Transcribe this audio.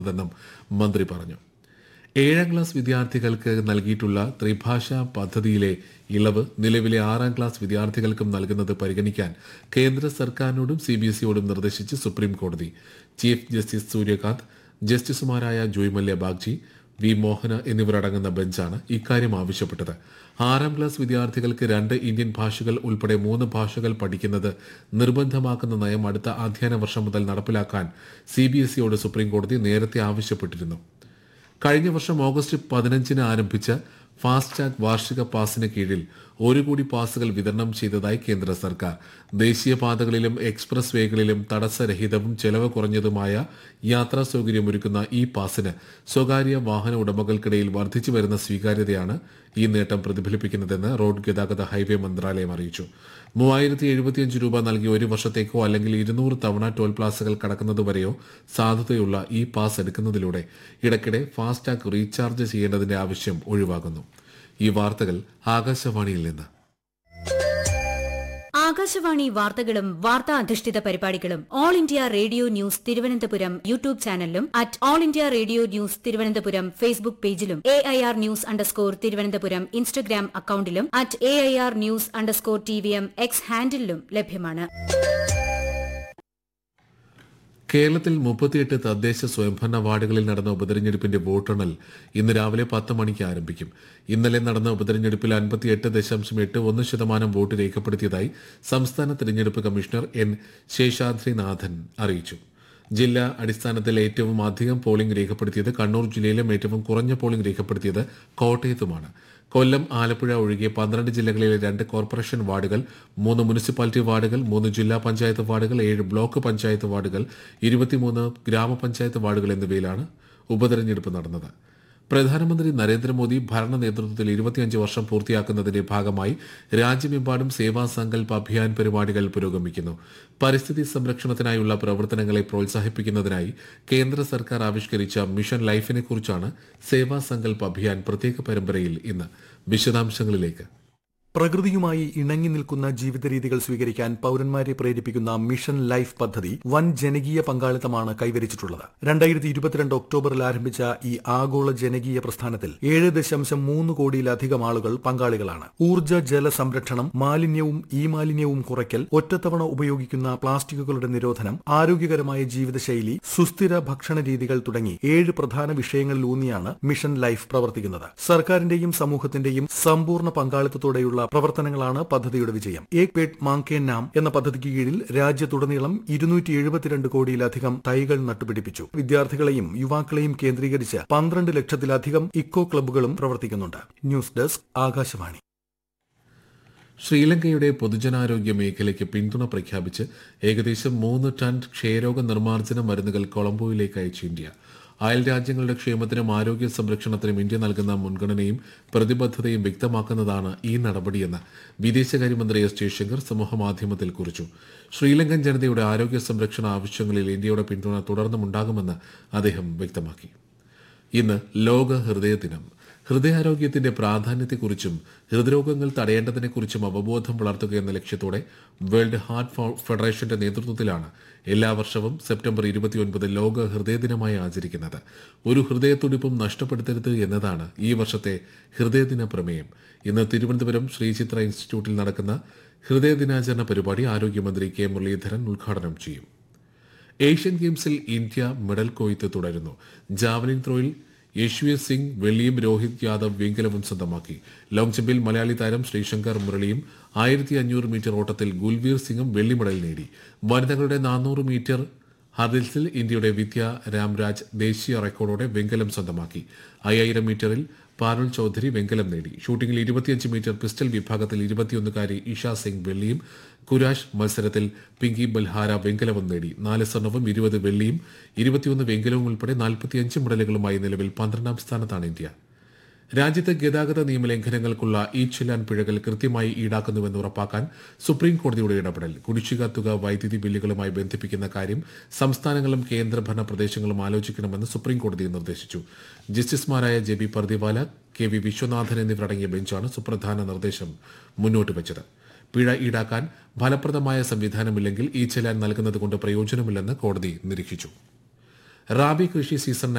തെന്നും മന്ത്രി പറഞ്ഞു ഏഴാം ക്ലാസ് വിദ്യാർത്ഥികൾക്ക് നൽകിയിട്ടുള്ള ത്രിഭാഷാ പദ്ധതിയിലെ ഇളവ് നിലവിലെ ആറാം ക്ലാസ് വിദ്യാർത്ഥികൾക്കും നൽകുന്നത് പരിഗണിക്കാൻ കേന്ദ്ര സർക്കാരിനോടും സി ബി എസ് ഇയോടും നിർദ്ദേശിച്ച് സുപ്രീം കോടതി ചീഫ് ജസ്റ്റിസ് സൂര്യകാന്ത് ജസ്റ്റിസുമാരായ ജോയ് മല്യ ബാഗ്ചി വി മോഹന എന്നിവരടങ്ങുന്ന ബെഞ്ചാണ് ഇക്കാര്യം ആവശ്യപ്പെട്ടത് ആറാം ക്ലാസ് വിദ്യാർത്ഥികൾക്ക് രണ്ട് ഇന്ത്യൻ ഭാഷകൾ ഉൾപ്പെടെ മൂന്ന് ഭാഷകൾ പഠിക്കുന്നത് നിർബന്ധമാക്കുന്ന നയം അടുത്ത അധ്യയന വർഷം മുതൽ നടപ്പിലാക്കാൻ സി ബി എസ് ഇയോട് സുപ്രീംകോടതി നേരത്തെ ആവശ്യപ്പെട്ടിരുന്നു കഴിഞ്ഞ വർഷം ഓഗസ്റ്റ് പതിനഞ്ചിന് ആരംഭിച്ച ഫാസ്ടാഗ് വാർഷിക പാസിന് കീഴിൽ ഒരു കോടി പാസുകൾ വിതരണം ചെയ്തതായി കേന്ദ്ര സർക്കാർ ദേശീയപാതകളിലും എക്സ്പ്രസ് വേകളിലും തടസ്സരഹിതവും ചെലവ് കുറഞ്ഞതുമായ യാത്രാ സൗകര്യമൊരുക്കുന്ന ഈ പാസിന് സ്വകാര്യ വാഹന ഉടമകൾക്കിടയിൽ വർദ്ധിച്ചു വരുന്ന സ്വീകാര്യതയാണ് ഈ നേട്ടം പ്രതിഫലിപ്പിക്കുന്നതെന്ന് റോഡ് ഗതാഗത ഹൈവേ മന്ത്രാലയം അറിയിച്ചു മൂവായിരത്തി എഴുപത്തിയഞ്ച് രൂപ നൽകി ഒരു വർഷത്തേക്കോ അല്ലെങ്കിൽ ഇരുന്നൂറ് തവണ ടോൾ പ്ലാസകൾ കടക്കുന്നതുവരെയോ സാധുതയുള്ള ഈ പാസ് എടുക്കുന്നതിലൂടെ ഇടയ്ക്കിടെ ഫാസ്ടാഗ് റീചാർജ് ചെയ്യേണ്ടതിന്റെ ആവശ്യം ഒഴിവാകുന്നു ഈ വാർത്തകൾ ആകാശവാണിയിൽ നിന്ന് ആകാശവാണി വാർത്തകളും വാർത്താ അധിഷ്ഠിത പരിപാടികളും All India Radio news Thiruvananthapuram YouTube ചാനലിലും at All India Radio news Thiruvananthapuram Facebook പേജിലും A I R news underscore Thiruvananthapuram Instagram അക്കൌണ്ടിലും at A I R news underscore T V M X ഹാൻഡിലും ലഭ്യമാണ് കേരളത്തിൽ മുപ്പത്തിയെട്ട് തദ്ദേശ സ്വയംഭരണ വാർഡുകളിൽ നടന്ന ഉപതെരഞ്ഞെടുപ്പിന്റെ വോട്ടെണ്ണൽ ഇന്ന് രാവിലെ പത്ത് മണിക്ക് ആരംഭിക്കും ഇന്നലെ നടന്ന ഉപതെരഞ്ഞെടുപ്പിൽ അൻപത്തിയെട്ട് ദശാംശം എട്ട് ഒന്ന് ശതമാനം വോട്ട് രേഖപ്പെടുത്തിയതായി സംസ്ഥാന തെരഞ്ഞെടുപ്പ് കമ്മീഷണർ എൻ ശേഷാദ്രിനാഥൻ അറിയിച്ചു ജില്ലാ അടിസ്ഥാനത്തിൽ ഏറ്റവും അധികം പോളിംഗ് രേഖപ്പെടുത്തിയത് കണ്ണൂർ ജില്ലയിലും ഏറ്റവും കുറഞ്ഞ പോളിംഗ് രേഖപ്പെടുത്തിയത് കോട്ടയത്തുമാണ് കൊല്ലം ആലപ്പുഴ ഒഴികെ പന്ത്രണ്ട് ജില്ലകളിലെ രണ്ട് കോർപ്പറേഷൻ വാർഡുകൾ മൂന്ന് മുനിസിപ്പാലിറ്റി വാർഡുകൾ മൂന്ന് ജില്ലാ പഞ്ചായത്ത് വാർഡുകൾ ഏഴ് ബ്ലോക്ക് പഞ്ചായത്ത് വാർഡുകൾ ഇരുപത്തിമൂന്ന് ഗ്രാമപഞ്ചായത്ത് വാർഡുകൾ എന്നിവയിലാണ് ഉപതെരഞ്ഞെടുപ്പ് നടന്നത് പ്രധാനമന്ത്രി നരേന്ദ്രമോദി ഭരണ നേതൃത്വത്തിൽ ഇരുപത്തിയഞ്ച് വർഷം പൂർത്തിയാക്കുന്നതിന്റെ ഭാഗമായി രാജ്യമെമ്പാടും സേവാ സങ്കൽപ് അഭിയാൻ പരിപാടികൾ പുരോഗമിക്കുന്നു പരിസ്ഥിതി സംരക്ഷണത്തിനായുള്ള പ്രവർത്തനങ്ങളെ പ്രോത്സാഹിപ്പിക്കുന്നതിനായി കേന്ദ്ര സർക്കാർ ആവിഷ്കരിച്ച മിഷൻ ലൈഫിനെ കുറിച്ചാണ് സേവാ സങ്കൽപ് അഭിയാൻ പ്രത്യേക പരമ്പരയിൽ ഇന്ന് വിശദാംശങ്ങളിലേക്ക് പ്രകൃതിയുമായി ഇണങ്ങി നിൽക്കുന്ന ജീവിത രീതികൾ സ്വീകരിക്കാൻ പൌരന്മാരെ പ്രേരിപ്പിക്കുന്ന മിഷൻ ലൈഫ് പദ്ധതി വൻ ജനകീയ പങ്കാളിത്തമാണ് കൈവരിച്ചിട്ടുള്ളത് രണ്ടായിരത്തി ഇരുപത്തിരണ്ട് ഒക്ടോബറിൽ ആരംഭിച്ച ഈ ആഗോള ജനകീയ പ്രസ്ഥാനത്തിൽ ഏഴ് ദശാംശം മൂന്ന് കോടിയിലധികം ആളുകൾ പങ്കാളികളാണ് ഊർജ്ജ ജല സംരക്ഷണം മാലിന്യവും ഈ മാലിന്യവും കുറയ്ക്കൽ ഒറ്റത്തവണ ഉപയോഗിക്കുന്ന പ്ലാസ്റ്റിക്കുകളുടെ നിരോധനം ആരോഗ്യകരമായ ജീവിതശൈലി സുസ്ഥിര ഭക്ഷണ രീതികൾ തുടങ്ങി ഏഴ് പ്രധാന വിഷയങ്ങളിലൂന്നിയാണ് മിഷൻ ലൈഫ് പ്രവർത്തിക്കുന്നത് സർക്കാരിന്റെയും സമൂഹത്തിന്റെയും സമ്പൂർണ്ണ പങ്കാളിത്തത്തോടെയുള്ള പ്രവർത്തനങ്ങളാണ് പദ്ധതിയുടെ വിജയം ഏക് പേട്ട് മാങ്കേ നാം എന്ന പദ്ധതിക്ക് കീഴിൽ രാജ്യത്തുടനീളം ഇരുന്നൂറ്റി എഴുപത്തിരണ്ട് കോടിയിലധികം തൈകൾ നട്ടുപിടിപ്പിച്ചു വിദ്യാർത്ഥികളെയും യുവാക്കളെയും കേന്ദ്രീകരിച്ച് പന്ത്രണ്ട് ലക്ഷത്തിലധികം ഇക്കോ ക്ലബ്ബുകളും പ്രവർത്തിക്കുന്നുണ്ട് ന്യൂസ് ഡെസ്ക് ആകാശവാണി ശ്രീലങ്കയുടെ പൊതുജനാരോഗ്യ മേഖലയ്ക്ക് പിന്തുണ പ്രഖ്യാപിച്ച് ഏകദേശം മൂന്ന് ടൺ ക്ഷയരോഗ നിർമ്മാർജ്ജന മരുന്നുകൾ കൊളംബോയിലേക്ക് അയച്ചു ഇന്ത്യ അയൽ രാജ്യങ്ങളുടെ ക്ഷേമത്തിനും ആരോഗ്യ സംരക്ഷണത്തിനും ഇന്ത്യ നൽകുന്ന മുൻഗണനയും പ്രതിബദ്ധതയും വ്യക്തമാക്കുന്നതാണ് ഈ നടപടിയെന്ന് വിദേശകാര്യമന്ത്രി എസ് ജയശങ്കർ സമൂഹമാധ്യമത്തിൽ കുറിച്ചു ശ്രീലങ്കൻ ജനതയുടെ ആരോഗ്യ സംരക്ഷണ ആവശ്യങ്ങളിൽ ഇന്ത്യയുടെ പിന്തുണ തുടർന്നുമുണ്ടാകുമെന്ന് അദ്ദേഹം വ്യക്തമാക്കി ഇന്ന് ലോക ഹൃദയ ദിനം ഹൃദയാരോഗ്യത്തിന്റെ പ്രാധാന്യത്തെക്കുറിച്ചും ഹൃദ്രോഗങ്ങൾ തടയേണ്ടതിനെക്കുറിച്ചും അവബോധം വളർത്തുക എന്ന ലക്ഷ്യത്തോടെ വേൾഡ് ഹാർട്ട് ഫെഡറേഷന്റെ നേതൃത്വത്തിലാണ് എല്ലാ വർഷവും സെപ്റ്റംബർ ഇരുപത്തിയൊൻപത് ലോക ഹൃദയ ദിനമായി ആചരിക്കുന്നത് ഒരു ഹൃദയത്തുടിപ്പും നഷ്ടപ്പെടുത്തരുത് എന്നതാണ് ഈ വർഷത്തെ ഹൃദയദിന പ്രമേയം ഇന്ന് തിരുവനന്തപുരം ശ്രീചിത്ര ഇൻസ്റ്റിറ്റ്യൂട്ടിൽ നടക്കുന്ന ഹൃദയ ദിനാചരണ പരിപാടി ആരോഗ്യമന്ത്രി കെ മുരളീധരൻ ഉദ്ഘാടനം ചെയ്യും ഏഷ്യൻ ഗെയിംസിൽ ഇന്ത്യ മെഡൽ കൊയ്ത്ത് തുടരുന്നു ജാവലിൻ ത്രോയിൽ യശ്വീർ സിംഗ് വെള്ളിയും രോഹിത് യാദവ് വെങ്കലവും സ്വന്തമാക്കി ലോങ് ജമ്പിൽ മലയാളി താരം ശ്രീശങ്കർ മുരളിയും ആയിരത്തി അഞ്ഞൂറ് മീറ്റർ ഓട്ടത്തിൽ ഗുൽവീർ സിംഗും വെള്ളി മെഡൽ നേടി വനിതകളുടെ നാനൂറ് മീറ്റർ ഹർഡിൽസിൽ ഇന്ത്യയുടെ വിദ്യ രാംരാജ് ദേശീയ റെക്കോർഡോടെ വെങ്കലം സ്വന്തമാക്കി അയ്യായിരം മീറ്ററിൽ പാരുൾ ചൌധരി വെങ്കലം നേടി ഷൂട്ടിംഗിൽ ഇരുപത്തിയഞ്ച് മീറ്റർ പിസ്റ്റൽ വിഭാഗത്തിൽ ഇരുപത്തിയൊന്നുകാരി ഇഷ സിംഗ് വെള്ളിയും കുരാഷ് മത്സരത്തിൽ പിങ്കി ബൽഹാര വെങ്കലവും നേടി നാല് സ്വർണവും ഇരുപത് വെള്ളിയും ഇരുപത്തിയൊന്ന് വെങ്കലവും ഉൾപ്പെടെ നാൽപ്പത്തിയഞ്ച് മെഡലുകളുമായി നിലവിൽ പന്ത്രണ്ടാം സ്ഥാനത്താണ് ഇന്ത്യ രാജ്യത്തെ ഗതാഗത നിയമലംഘനങ്ങൾക്കുള്ള ഈ ചെല്ലാൻ പിഴകൾ കൃത്യമായി ഈടാക്കുന്നുവെന്ന് ഉറപ്പാക്കാൻ സുപ്രീം കോടതിയുടെ ഇടപെടൽ കുടിശ്ശിക തുക വൈദ്യുതി ബില്ലുകളുമായി ബന്ധിപ്പിക്കുന്ന കാര്യം സംസ്ഥാനങ്ങളും കേന്ദ്രഭരണ പ്രദേശങ്ങളും ആലോചിക്കണമെന്ന് സുപ്രീം കോടതി നിർദ്ദേശിച്ചു ജസ്റ്റിസുമാരായ J B Pardiwala K V Viswanathan എന്നിവരടങ്ങിയ ബെഞ്ചാണ് സുപ്രധാന നിർദ്ദേശം മുന്നോട്ട് വെച്ചത് പിഴ ഈടാക്കാൻ ഫലപ്രദമായ സംവിധാനമില്ലെങ്കിൽ ഈ ചെല്ലാൻ നൽകുന്നത് കൊണ്ട് പ്രയോജനമില്ലെന്ന് കോടതി നിരീക്ഷിച്ചു റാബി കൃഷി സീസൺ